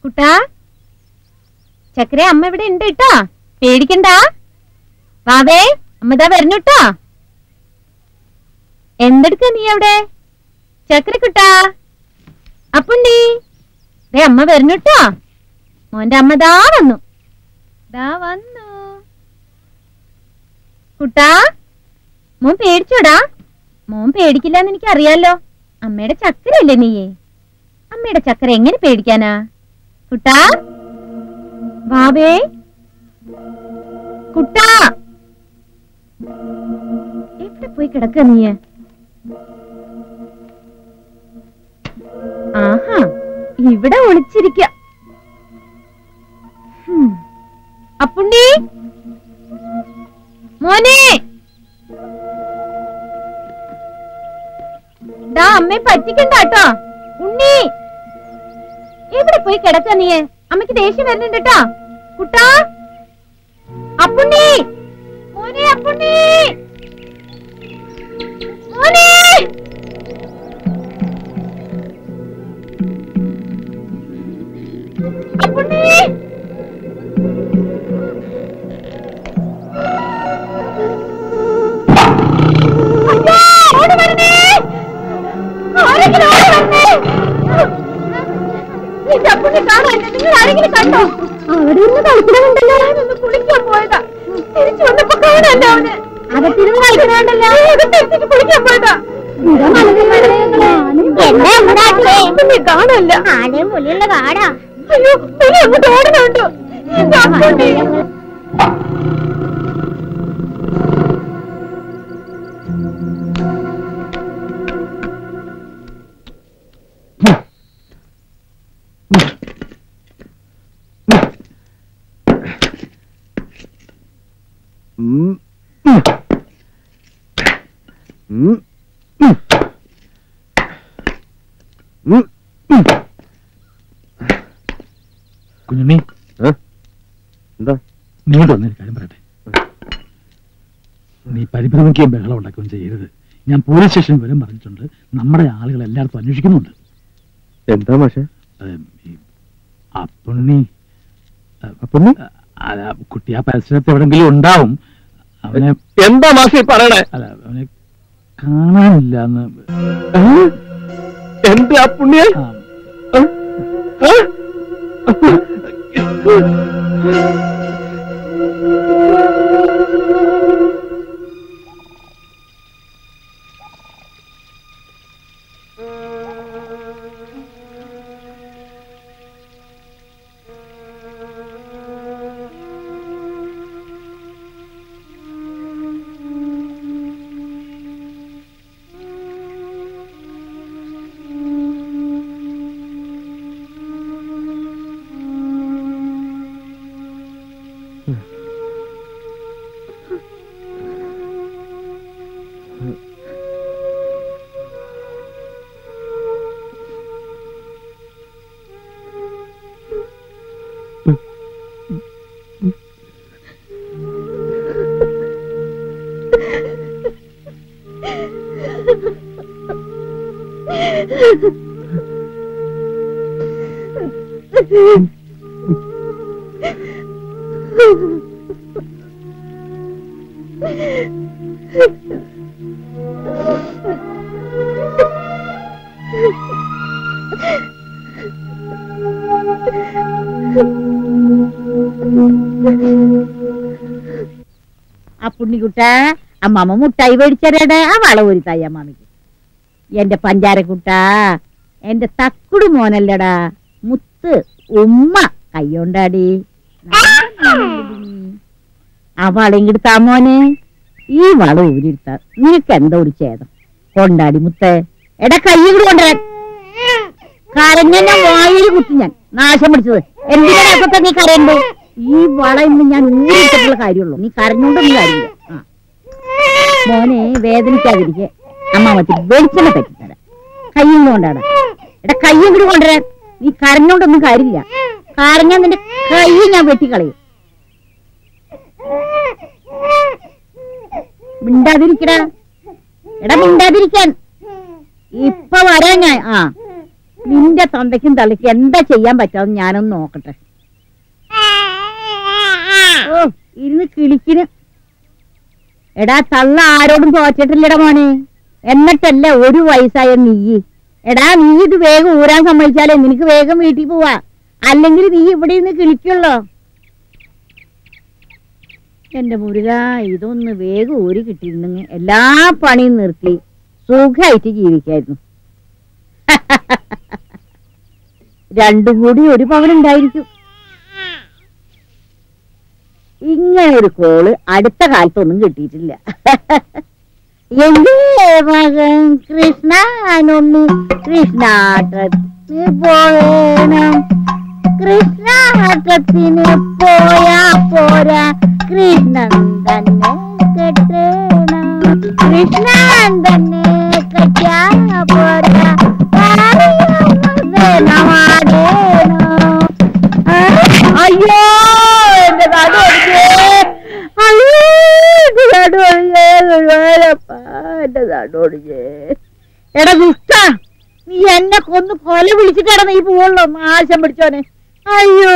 കുട്ടാ ചക്കര അമ്മ ഇവിടെ ഉണ്ട് കേട്ടോ പേടിക്കണ്ട വാവേ അമ്മ ഇതാ വരുന്നു കേട്ടോ എന്തെടുക്ക നീ അവിടെ ചക്കര കുട്ടാ അപ്പുണ്ടി ദേ അമ്മ വരുന്നു കേട്ടോ മോന്റെ അമ്മ ദാ വന്നു ദാ വന്നു കുട്ടാ മോൻ പേടിച്ചോടാ മോൻ പേടിക്കില്ലെന്ന് എനിക്ക് അറിയാലോ അമ്മയുടെ ചക്കരയല്ലേ നീയേ അമ്മയുടെ ചക്കര എങ്ങനെ പേടിക്കാനാ കുട്ടാ ബാബേ കുട്ടാ എവിടെ പോയി കിടക്ക നീ ആഹാ ഇവിടെ ഒളിച്ചിരിക്ക ഹും. അപ്പുണ്ണി മോനെ ദാ അമ്മയെ പറ്റിക്കണ്ട കേട്ടോ ഉണ്ണി എവിടെ പോയി കിടക്ക നീ അമ്മയ്ക്ക് ദേഷ്യം വരുന്നുണ്ട് കേട്ടോ കുട്ടാ അപ്പുണ്ണി മോനെ അപ്പുണ്ണി മോനെ അപ്പുണ്ണി അയ്യോ, ഓടി വരണേ ആരെങ്കിലും ഓടി വരണേ ഈ ചപ്പുണ്ണി കാണാൻ നിങ്ങൾ ആരെങ്കിലും കണ്ടോ അവിടെ ഇരുന്ന് കളിക്കണമുണ്ടല്ലോ ഞാനൊന്ന് കുളിക്കാൻ പോയതാ തിരിച്ചു വന്നപ്പോ കാണാല്ലോ അവന് അകത്തിരുന്ന് കളിക്കണമുണ്ടല്ലോ അകത്തെത്തിക്ക് കുളിക്കാൻ പോയതാ പിന്നെ കാണല്ല ആനയും പുലിയുള്ള കാടാ അയ്യോ പുലി അങ്ങോട്ട് ഓടണുണ്ടോ എന്റെ അപ്പുണ്ണി കുഞ്ഞുണ്ണി എന്താ നീ വന്നൊരു കാര്യം പറയട്ടെ നീ പരിഭ്രമിക്കുകയും ബഹളം ഉണ്ടാക്കുകയും ചെയ്യരുത് ഞാൻ പോലീസ് സ്റ്റേഷനിൽ വിവരം പറഞ്ഞിട്ടുണ്ട് നമ്മുടെ ആളുകൾ എല്ലായിടത്തും അന്വേഷിക്കുന്നുണ്ട് എന്താ മാഷെ അത് ഈ അപ്പുണ്ണി അപ്പുണ്ണി അല്ല കുട്ടി ആ പരിസരത്ത് എവിടെങ്കിലും ഉണ്ടാവും അവനെ എന്താ മാഷെ ഈ പറയണേ അല്ല അവനെ കാണാനില്ല എന്ന് ഏ? എന്റെ ആ പുണ്യ ആ, ആ പുണ്ണിക്കുട്ട അമ്മമ്മ മുട്ടായി മേടിച്ചരടെ ആ വള ഒരു തായി അമ്മാമിക്ക് എന്റെ പഞ്ചാരക്കുട്ട എന്റെ തക്കുടു മോനല്ലടാ മുത്ത് ഉമ്മ കയ്യോണ്ടാടി ആ വള ഇങ്ങെടുത്താ മോനെ ഈ വള ഊരിടുത്ത നിനക്ക് എന്താ ഒരു ഛേദം കൊണ്ടാടി മുത്തേ എടാ കൈ കൂടി കൊണ്ടുവരാൻ കരഞ്ഞ വായിൽ കുത്തി ഞാൻ നാശം പിടിച്ചത് എന്തിനാ നീ കരയണ്ടോ ഈ വള ഇന്ന് ഞാൻ ഊരിട്ടിട്ടുള്ള കാര്യമുള്ളൂ നീ കരഞ്ഞോണ്ടൊന്നും കാര്യമില്ല ആ. മോനെ വേദനിക്കാതിരിക്കെ അമ്മാമത്തിൽ വെളിച്ചെണ്ണ പറ്റിത്തരാം കയ്യും കൊണ്ടാണ് എടാ കയ്യും കൂടി കൊണ്ടുവരാൻ നീ കരഞ്ഞോണ്ടൊന്നും കാര്യമില്ല കരഞ്ഞാൽ നിന്റെ കൈ ഞാൻ വെട്ടിക്കളയും മിണ്ടാതിരിക്കടാ എടാ മിണ്ടാതിരിക്കാൻ ഇപ്പൊ വരാൻ ഞാൻ ആ നിന്റെ തന്തയ്ക്കും തള്ളിക്ക് എന്താ ചെയ്യാൻ പറ്റാന്ന് ഞാനൊന്ന് നോക്കട്ടെ ഓ ഇരുന്ന് കിളിക്കിന് എടാ തള്ള ആരോടും തോച്ചിട്ടില്ലടാ മോനെ എന്നിട്ടല്ല ഒരു വയസ്സായ നീ എടാ നീ ഇത് വേഗം ഊരാൻ സമ്മതിച്ചാലേ നിനക്ക് വേഗം വീട്ടിൽ പോവാ അല്ലെങ്കിൽ നീ ഇവിടെ നിന്ന് കിളിക്കുള്ളോ എന്റെ മുരുക ഇതൊന്ന് വേഗം ഊരി കിട്ടിയിരുന്നെങ്കിൽ എല്ലാ പണിയും നിർത്തി സുഖമായിട്ട് ജീവിക്കായിരുന്നു രണ്ടും കൂടി ഒരു പവനുണ്ടായിരിക്കും ഇങ്ങനെ ഒരു കോള് അടുത്ത കാലത്തൊന്നും കിട്ടിയിട്ടില്ല എന്റെ മകൻ കൃഷ്ണനുണ്ണി കൃഷ്ണാട്ടത്തിന് പോകണം കൃഷ്ണാട്ടത്തിന് പോയാ പോരാ കൃഷ്ണൻ തന്നെ കെട്ടണം കൃഷ്ണൻ തന്നെ കെട്ടാ പോരാ അയ്യോ എന്റെ നടു ഒടിഞ്ഞേ അയ്യോ എന്റെ നടു ഒടിഞ്ഞേ ഗുരുവായൂരപ്പാ എന്റെ നടു ഒടിഞ്ഞേ എടാ ദുഷ്ട നീ എന്നെ കൊന്ന് കൊല വിളിച്ചിട്ടാണ് നീ പോവുള്ളൂ നാശം പിടിച്ചോനെ അയ്യോ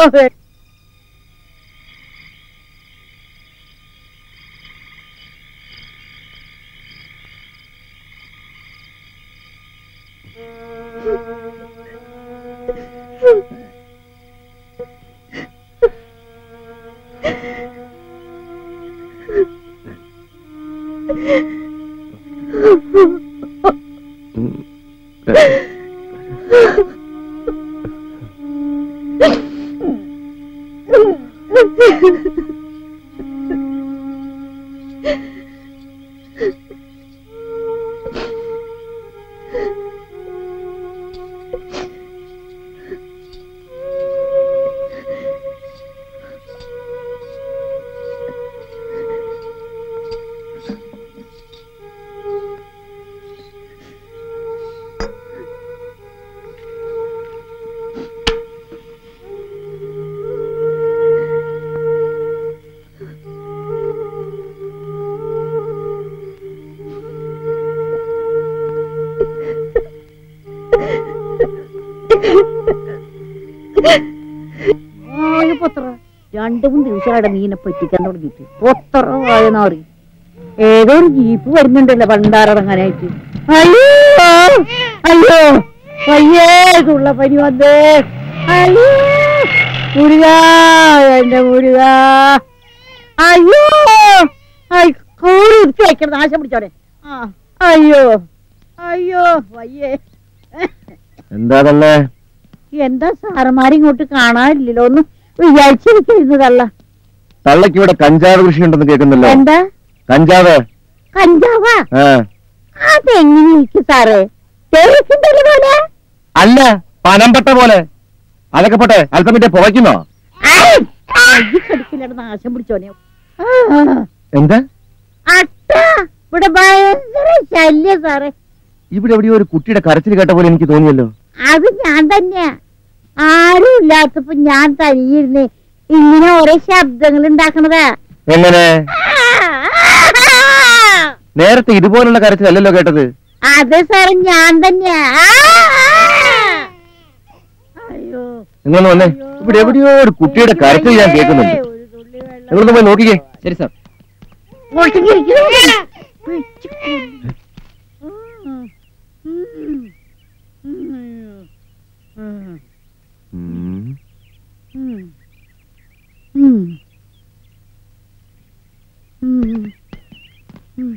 ആയ പൊത്ര രണ്ടു മൂന്ന് ദിവസമായിട്ട് നീനെ പറ്റിക്കാൻ തുടങ്ങിയിട്ട് പൊത്ര ആയെന്നറി ഏതോ ഒരു ജീപ്പ് വരുന്നുണ്ടല്ലോ പണ്ടാറിറങ്ങാനായിട്ട് അയ്യോ അയ്യോ പയ്യേ തുള്ള പനി വന്നേ അയ്യോ മുരുക എന്റെ മുരുക അയ്യോ അയ് കോരി ഉരുത്തി വയ്ക്കണം നാശം പിടിച്ചോനെ ആ അയ്യോ അയ്യോ വയ്യേ എന്താ തള്ളേ എന്താ സാറന്മാരെ ഇങ്ങോട്ട് കാണാനില്ലല്ലോ ഒന്ന് വിചാരിച്ചിരിക്കുന്നതല്ല തള്ളക്ക് ഇവിടെ കഞ്ചാവ് കൃഷി ഉണ്ടെന്ന് കേൾക്കുന്നല്ലോ എന്താ കഞ്ചാവ് കഞ്ചാവാ ആ അതെങ്ങനെ ഇരിക്കും സാറേ തേക്കിന്റെ പോലെ അല്ല പനമ്പട്ട പോലെ അതൊക്കെ പോട്ടെ അല്പം മറ്റേ പുകയ്ക്കുന്നോ കടിക്കില്ലാണ്ട് നാശം പിടിച്ചോനെ ആ, എന്താ അട്ട ഇവിടെ ഭയങ്കര ശല്യം സാറേ ഇവിടെ എവിടെയോ ഒരു കുട്ടിയുടെ കരച്ചിൽ കേട്ട പോലെ എനിക്ക് തോന്നിയല്ലോ അത് ഞാൻ തന്നെയാ ആരും ഇല്ലാത്തപ്പോ ഞാൻ തനിയിരുന്ന് ഇങ്ങനെ ഓരോ ശബ്ദങ്ങൾ ഉണ്ടാക്കണതാ എങ്ങനെ നേരത്തെ ഇതുപോലുള്ള കരച്ചിലല്ലല്ലോ കേട്ടത് അതെ സാറേ ഞാൻ തന്നെയാ അയ്യോ നിങ്ങളൊന്ന് വന്നേ ഇവിടെ എവിടെയോ ഒരു കുട്ടിയുടെ കരച്ചിൽ ഞാൻ കേൾക്കുന്നുണ്ട് ഒരു തുള്ളി വെള്ളം നിങ്ങളൊന്ന് പോയി നോക്കിക്കേ ശരി സാർ ഇങ്ങോട്ടേക്ക് ഇരിക്കുന്നു. പിടിച്ച് കൊല്ലും. ഉം. ഉം. ഉം. ഉം. ഉം. ഉം. ഉം. ഉം.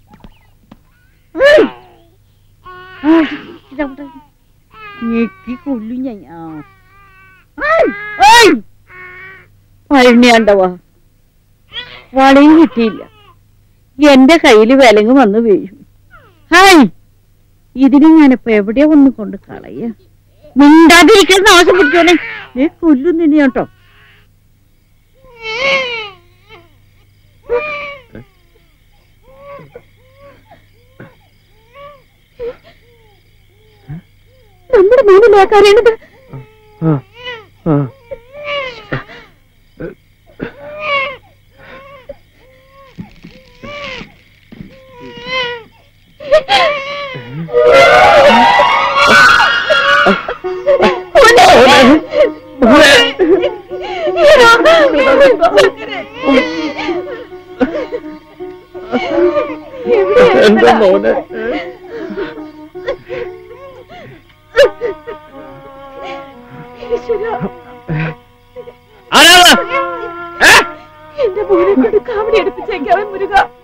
ഏയ്. ആ, ഇതവിടെ. ഞെക്കി കൊല്ലും ഞാൻ ആ. ഏയ്. ഏയ്. പഴനിയാണ്ടവാ വളയും കിട്ടിയില്ല എന്റെ കയ്യില് വിലങ്ങ് വന്ന് വീഴും ഹായ് ഇതിന് ഞാനിപ്പോ എവിടെയാ ഒന്ന് കൊണ്ട് കളയ മിണ്ടാതിരിക്കുന്ന ആവശ്യം പിടിച്ചോനെ നീ കൊല്ലും നിന്നെ കേട്ടോ നമ്മുടെ മൂന്നിലെ കരയണത് എന്റെ മോനെ ആരാണ് എന്റെ മോനെ കൊണ്ട് കാവടി എടുപ്പിച്ചേക്കാവൻ മുരുക